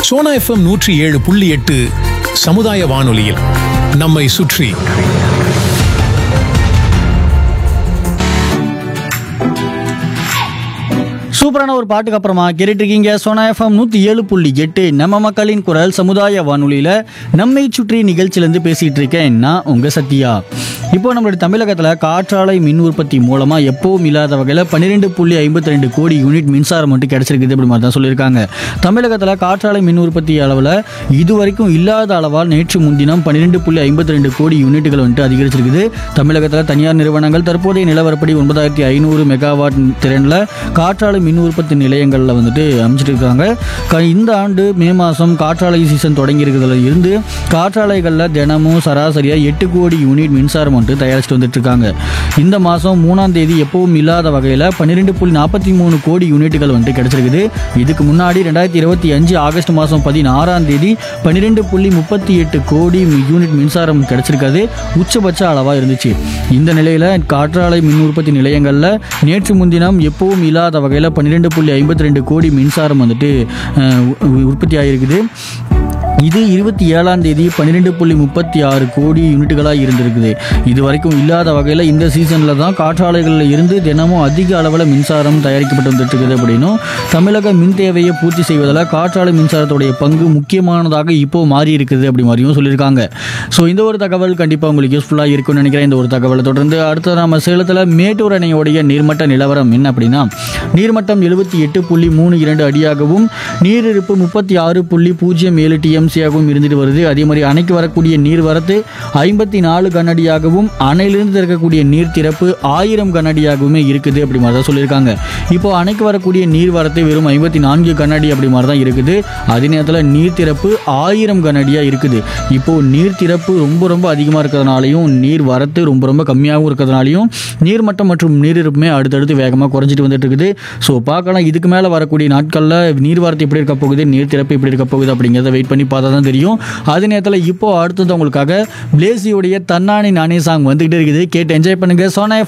Sona FM நூற்றி ஏழு புள்ளி எட்டு சமுதாய வானொலியில் நம்மை சுற்றி சூப்பரான ஒரு பாட்டுக்கு அப்புறமா கேட்டுட்டு இருக்கீங்க சோனா எஃப்எம் நூற்றி ஏழு புள்ளி எட்டு நம்ம மக்களின் குரல் சமுதாய வானொலியில் நம்மை சுற்றி நிகழ்ச்சியிலேருந்து பேசிகிட்டு இருக்கேன் நான் உங்கள் சத்யா இப்போ நம்மளுடைய தமிழகத்தில் காற்றாலை மின் உற்பத்தி மூலமாக எப்பவும் இல்லாத வகையில் பன்னிரெண்டு புள்ளி ஐம்பத்தி ரெண்டு கோடி யூனிட் மின்சாரம் மட்டும் கிடச்சிருக்குது அப்படி மாதிரி தான் சொல்லியிருக்காங்க தமிழகத்தில் காற்றாலை மின் உற்பத்தி அளவில் இதுவரைக்கும் இல்லாத அளவால் நேற்று முன்தினம் பன்னிரெண்டு புள்ளி ஐம்பத்தி ரெண்டு கோடி யூனிட்டுகள் வந்துட்டு அதிகரிச்சிருக்குது தமிழகத்தில் தனியார் நிறுவனங்கள் தற்போதைய நிலவரப்படி ஒன்பதாயிரத்தி ஐநூறு மெகாவாட் திறனில் காற்றாலை மின் உற்பத்தி நிலையங்களில் வந்துட்டு அமைச்சிட்டு இருக்காங்க க- இந்த ஆண்டு மே மாதம் காற்றாலை சீசன் தொடங்கி இருக்கிறதுல இருந்து காற்றாலைகளில் தினமும் சராசரியாக எட்டு கோடி யூனிட் மின்சாரம் வந்துட்டு தயாரிச்சுட்டு வந்துட்டு இருக்காங்க இந்த மாதம் மூணாம் தேதி எப்பவும் இல்லாத வகையில் பன்னிரெண்டு புள்ளி நாற்பத்தி மூணு கோடி யூனிட்டுகள் வந்துட்டு கிடைச்சிருக்குது இதுக்கு முன்னாடி ரெண்டாயிரத்தி இருபத்தி அஞ்சு ஆகஸ்ட் மாதம் பதினாறாம் தேதி பன்னிரெண்டு புள்ளி முப்பத்தி எட்டு கோடி மி- யூனிட் மின்சாரம் கிடைச்சிருக்காது உச்சபட்ச அளவாக இருந்துச்சு இந்த நிலையில் காற்றாலை மின் உற்பத்தி நிலையங்களில் நேற்று முன்தினம் எப்பவும் இல்லாத வகையில் பன்னிரெண்டு புள்ளி ஐம்பத்தி ரெண்டு கோடி மின்சாரம் வந்துட்டு அஹ், உ- உற்பத்தி ஆகிருக்குது இது இருபத்தி ஏழாம் தேதி பன்னிரெண்டு புள்ளி முப்பத்தி ஆறு கோடி யூனிட்டுகளாக இருந்திருக்குது இது வரைக்கும் இல்லாத வகையில் இந்த சீசனில் தான் காற்றாலைகளில் இருந்து தினமும் அதிக அளவில் மின்சாரம் தயாரிக்கப்பட்டு வந்துட்டு இருக்குது அப்படின்னும் தமிழக மின் தேவையை பூர்த்தி செய்வதில் காற்றாலை மின்சாரத்துடைய பங்கு முக்கியமானதாக இப்போ மாறி இருக்குது அப்படி மாதிரியும் சொல்லியிருக்காங்க ஸோ இந்த ஒரு தகவல் கண்டிப்பாக உங்களுக்கு யூஸ்ஃபுல்லாக இருக்கும்னு நினைக்கிறேன் இந்த ஒரு தகவலை தொடர்ந்து அடுத்து நம்ம சேலத்தில் மேட்டூர் அணையோடைய நீர்மட்ட நிலவரம் என்ன அப்படின்னா நீர்மட்டம் எழுபத்தி எட்டு புள்ளி மூணு இரண்டு அடியாகவும் நீரிருப்பு முப்பத்தி ஆறு புள்ளி பூஜ்ஜியம் ஏழு டிஎம்சியாகவும் இருந்துட்டு வருது அதே மாதிரி அணைக்கு வரக்கூடிய நீர்வரத்து ஐம்பத்தி நாலு கனஅடியாகவும் அணையிலிருந்து திறக்கக்கூடிய நீர் திறப்பு ஆயிரம் கனஅடியாகவுமே இருக்குது அப்படி மாதிரி தான் சொல்லியிருக்காங்க இப்போ அணைக்கு வரக்கூடிய நீர்வரத்து வெறும் ஐம்பத்தி நான்கு கனஅடி அப்படி மாதிரி தான் இருக்குது அதே நேரத்தில் நீர் திறப்பு ஆயிரம் கனஅடியாக இருக்குது இப்போ நீர் திறப்பு ரொம்ப ரொம்ப அதிகமாக இருக்கிறதுனாலையும் நீர் வரத்து ரொம்ப ரொம்ப கம்மியாகவும் இருக்கிறதுனாலையும் நீர்மட்டம் மற்றும் நீரிருப்புமே அடுத்தடுத்து வேகமாக குறைஞ்சிட்டு வந்துட்டு இருக்குது ஸோ பார்க்கலாம் இதுக்கு மேலே வரக்கூடிய நாட்களில் நீர்வரத்து எப்படி இருக்க போகுது நீர் திறப்பு எப்படி இருக்க போகுது அப்படிங்கிறத வெயிட் பண்ணி பார்த்தா தான் தெரியும் அதே நேரத்தில் இப்போ அடுத்தது உங்களுக்காக பிளேசியோடைய தன்னானி நானே சாங் வந்துகிட்டே இருக்குது கேட்டு என்ஜாய் பண்ணுங்க சோனா